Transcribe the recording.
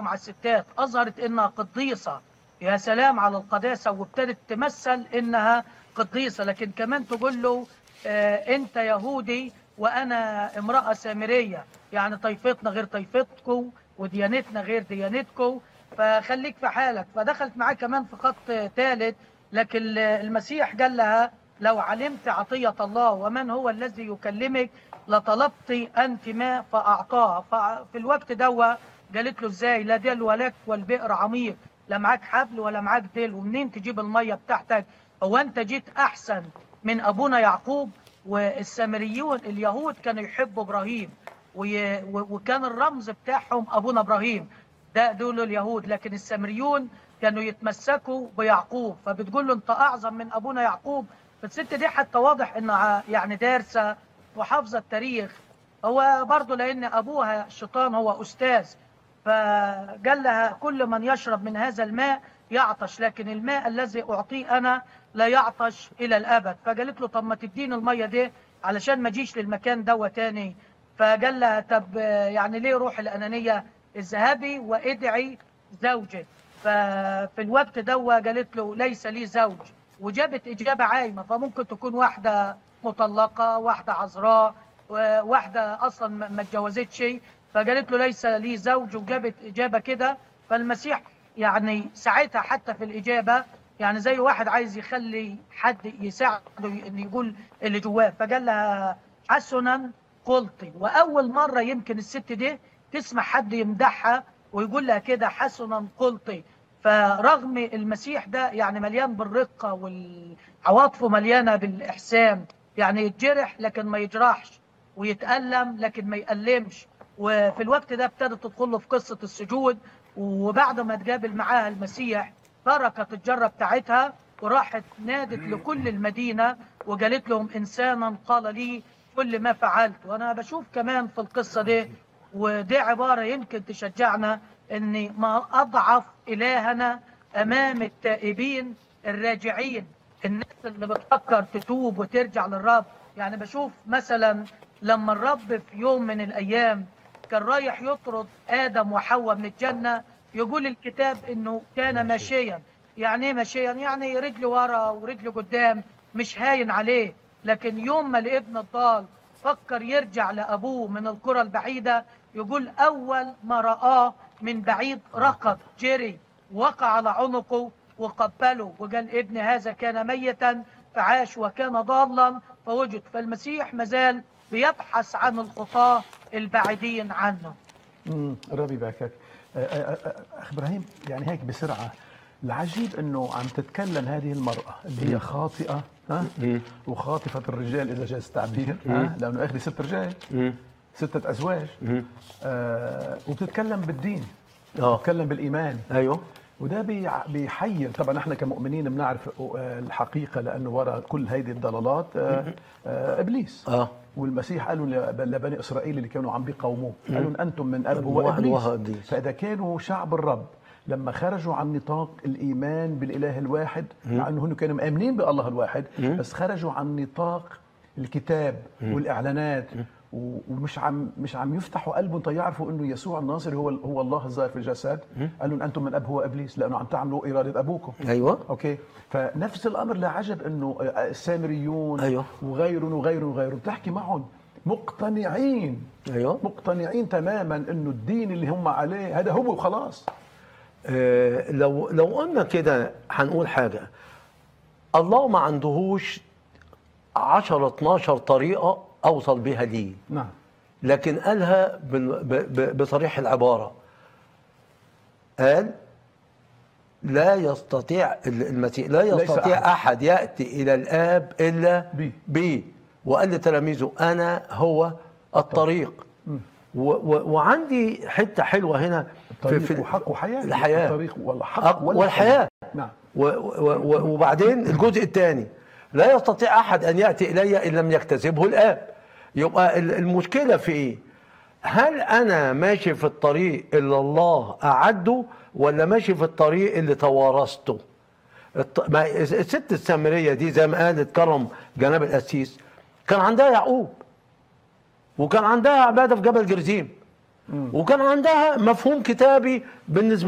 مع الستات اظهرت انها قديسه يا سلام على القداسه وابتدت تمثل انها قديسه لكن كمان تقول له آه انت يهودي وانا امراه سامريه يعني طائفتنا غير طائفتكم وديانتنا غير ديانتكم فخليك في حالك فدخلت معاه كمان في خط ثالث لكن المسيح قال لها لو علمت عطية الله ومن هو الذي يكلمك لطلبت أنت ماء فأعطاها ففي الوقت دوا قالت له ازاي لا ديل ولك والبئر عميق لا معاك حبل ولا معاك ديل ومنين تجيب المية بتاعتك هو أنت جيت أحسن من أبونا يعقوب والسامريون اليهود كانوا يحبوا إبراهيم وي- و- وكان الرمز بتاعهم أبونا إبراهيم ده دول اليهود لكن السامريون كانوا يتمسكوا بيعقوب فبتقول له انت اعظم من ابونا يعقوب فالست دي حتى واضح انها يعني دارسه وحافظه التاريخ هو برضه لان ابوها الشيطان هو استاذ فقال لها كل من يشرب من هذا الماء يعطش لكن الماء الذي اعطيه انا لا يعطش الى الابد فقالت له طب ما تديني الميه دي علشان ما اجيش للمكان دوا تاني فقال لها طب آه، يعني ليه روح الانانيه اذهبي وادعي زوجك ففي الوقت دوا قالت له ليس لي زوج وجابت اجابه عايمه فممكن تكون واحده مطلقه واحده عذراء و- واحده اصلا ما ما اتجوزتش فقالت له ليس لي زوج وجابت اجابه كده فالمسيح يعني ساعتها حتى في الاجابه يعني زي واحد عايز يخلي حد يساعده ان يقول اللي جواه فقال لها حسنا قلتي واول مره يمكن الست دي تسمع حد يمدحها ويقول لها كده حسنا قلتي فرغم المسيح ده يعني مليان بالرقه والعواطفه مليانه بالاحسان يعني يتجرح لكن ما يجرحش ويتألم لكن ما يألمش وفي الوقت ده ابتدت تدخل له في قصة السجود وبعد ما تقابل معاها المسيح تركت الجرة بتاعتها وراحت نادت لكل المدينة وقالت لهم إنسانا قال لي كل ما فعلت وأنا بشوف كمان في القصة دي ودي عبارة يمكن تشجعنا أن ما أضعف إلهنا أمام التائبين الراجعين الناس اللي بتفكر تتوب وترجع للرب يعني بشوف مثلا لما الرب في يوم من الأيام كان رايح يطرد آدم وحواء من الجنة يقول الكتاب إنه كان ماشيا يعني إيه ماشيا يعني رجل ورا ورجل قدام مش هاين عليه لكن يوم ما الابن الضال فكر يرجع لأبوه من القرى البعيدة يقول أول ما رآه من بعيد ركض جري وقع على عنقه وقبله وقال ابن هذا كان ميتا فعاش وكان ضالا فوجد فالمسيح مازال بيبحث عن الخطاة البعيدين عنه امم الرب يباركك آه، آه، آه، اخ ابراهيم يعني هيك بسرعه العجيب انه عم تتكلم هذه المراه اللي هي خاطئه ها وخاطفه الرجال اذا جاز التعبير ها لانه اخذ ست رجال ستة ازواج آه وبتتكلم بالدين اه بتتكلم بالايمان ايوه وده بيع- بيحير طبعا احنا كمؤمنين بنعرف آه، الحقيقه لانه وراء كل هذه الضلالات آه، آه، ابليس اه والمسيح قالوا لب- لبني اسرائيل اللي كانوا عم بيقاوموه قالوا إن انتم من اب هو واحد ابليس وهو إبليس. فاذا كانوا شعب الرب لما خرجوا عن نطاق الايمان بالاله الواحد مع انه هن كانوا مامنين بالله الواحد بس خرجوا عن نطاق الكتاب والاعلانات و- ومش عم مش عم يفتحوا قلبهم تيعرفوا انه يسوع الناصر هو هو الله الظاهر في الجسد قالوا إن انتم من اب هو ابليس لانه عم تعملوا اراده ابوكم ايوه اوكي فنفس الامر لا عجب انه السامريون أيوه. وغيرهم وغيرهم وغيرهم بتحكي معهم مقتنعين ايوه مقتنعين تماما انه الدين اللي هم عليه هذا هو وخلاص آه، لو لو قلنا كده هنقول حاجه الله ما عندهوش 10 12 طريقه اوصل بها ليه نعم لكن قالها بال- ب- ب- بصريح العباره قال لا يستطيع ال- المسيح لا ليس يستطيع أحد. احد ياتي الى الاب الا بي. بي وقال لتلاميذه انا هو الطريق و و وعندي حته حلوه هنا الطريق وحق وحياه الحياه الطريق والحق حق والحياه نعم و و و وبعدين الجزء الثاني لا يستطيع احد ان ياتي الي ان لم يكتسبه الاب يبقى ال- المشكله في ايه هل انا ماشي في الطريق اللي الله اعده ولا ماشي في الطريق اللي توارثته الط- ما الست السامريه دي زي ما قالت كرم جناب القسيس كان عندها يعقوب وكان عندها عباده في جبل جرزيم وكان عندها مفهوم كتابي بالنسبه